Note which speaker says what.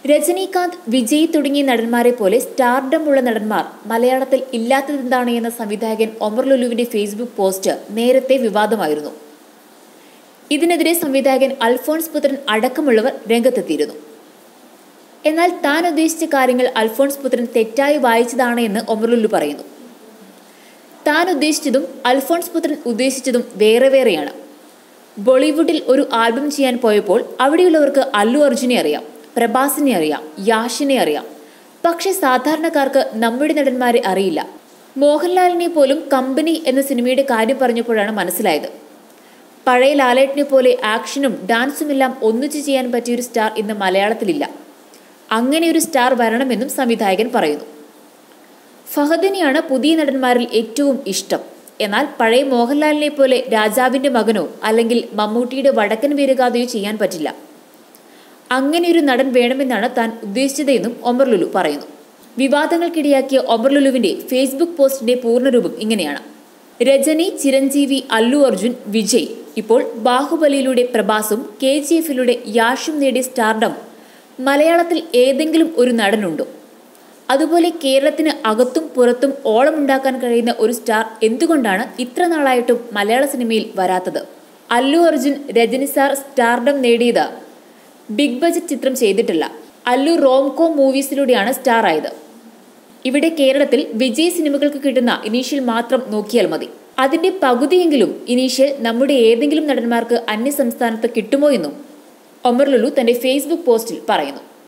Speaker 1: രജനീകാന്ത് വിജയ് തുടങ്ങിയ നടന്മാരെ പോലെ സ്റ്റാർഡം ഉള്ള നടന്മാർ മലയാളത്തിൽ ഇല്ലാത്തതെന്താണ് എന്ന സംവിധായകൻ ഒമർ ലുലുവിന്റെ ഫേസ്ബുക്ക് പോസ്റ്റ് നേരത്തെ വിവാദമായിരുന്നു ഇതിനെതിരെ സംവിധായകൻ അൽഫോൺസ് പുത്രൻ അടക്കമുള്ളവർ രംഗത്തെത്തിയിരുന്നു എന്നാൽ താൻ ഉദ്ദേശിച്ച കാര്യങ്ങൾ അൽഫോൺസ് പുത്രൻ തെറ്റായി വായിച്ചതാണ് എന്ന് ഒമർ ലുലു പറയുന്നു താൻ ഉദ്ദേശിച്ചതും അൽഫോൺസ് പുത്രൻ ഉദ്ദേശിച്ചതും വേറെ വേറെയാണ് ബോളിവുഡിൽ ഒരു ആൽബം ചെയ്യാൻ പോയപ്പോൾ അവിടെയുള്ളവർക്ക് അല്ലു അർജുനെ അറിയാം പ്രഭാസിനെ അറിയാം യാഷിനെ അറിയാം പക്ഷെ സാധാരണക്കാർക്ക് നമ്മുടെ നടന്മാരെ അറിയില്ല മോഹൻലാലിനെ പോലും കമ്പനി എന്ന സിനിമയുടെ കാര്യം പറഞ്ഞപ്പോഴാണ് മനസ്സിലായത് പഴയ ലാലേട്ടിനെ പോലെ ആക്ഷനും ഡാൻസുമെല്ലാം ഒന്നിച്ചു ചെയ്യാൻ പറ്റിയൊരു സ്റ്റാർ ഇന്ന് മലയാളത്തിലില്ല അങ്ങനെ ഒരു സ്റ്റാർ വരണമെന്നും സംവിധായകൻ പറയുന്നു ഫഹദിനെയാണ് പുതിയ നടന്മാരിൽ ഏറ്റവും ഇഷ്ടം എന്നാൽ പഴയ മോഹൻലാലിനെ പോലെ രാജാവിന്റെ മകനോ അല്ലെങ്കിൽ മമ്മൂട്ടിയുടെ വടക്കൻ വീരഗാഥയോ ചെയ്യാൻ പറ്റില്ല അങ്ങനെ ഒരു നടൻ വേണമെന്നാണ് താൻ ഉദ്ദേശിച്ചതെന്നും ഒമർ ലുലു പറയുന്നു വിവാദങ്ങൾക്കിടയാക്കിയ ഒമർ ലുലുവിന്റെ ഫേസ്ബുക്ക് പോസ്റ്റിന്റെ പൂർണ്ണരൂപം ഇങ്ങനെയാണ് രജനി ചിരഞ്ജീവി അല്ലു അർജുൻ വിജയ് ഇപ്പോൾ ബാഹുബലിയിലൂടെ പ്രഭാസും കെ ജി എഫിലൂടെ യാഷും നേടിയ സ്റ്റാർഡം മലയാളത്തിൽ ഏതെങ്കിലും ഒരു നടനുണ്ടോ അതുപോലെ കേരളത്തിന് അകത്തും പുറത്തും ഓളമുണ്ടാക്കാൻ കഴിയുന്ന ഒരു സ്റ്റാർ എന്തുകൊണ്ടാണ് ഇത്ര നാളായിട്ടും മലയാള സിനിമയിൽ വരാത്തത് അല്ലു അർജുൻ രജനി സാർ സ്റ്റാർഡം നേടിയത് ബിഗ് ബജറ്റ് ചിത്രം ചെയ്തിട്ടില്ല അല്ലു റോംകോ മൂവീസിലൂടെയാണ് സ്റ്റാർ ആയത് ഇവിടെ കേരളത്തിൽ വിജയ് സിനിമകൾക്ക് കിട്ടുന്ന ഇനീഷ്യൽ മാത്രം നോക്കിയാൽ മതി അതിന്റെ പകുതിയെങ്കിലും ഇനീഷ്യൽ നമ്മുടെ ഏതെങ്കിലും നടന്മാർക്ക് അന്യ സംസ്ഥാനത്ത് കിട്ടുമോ എന്നും ഒമർ ലുലു തന്റെ ഫേസ്ബുക്ക് പോസ്റ്റിൽ പറയുന്നു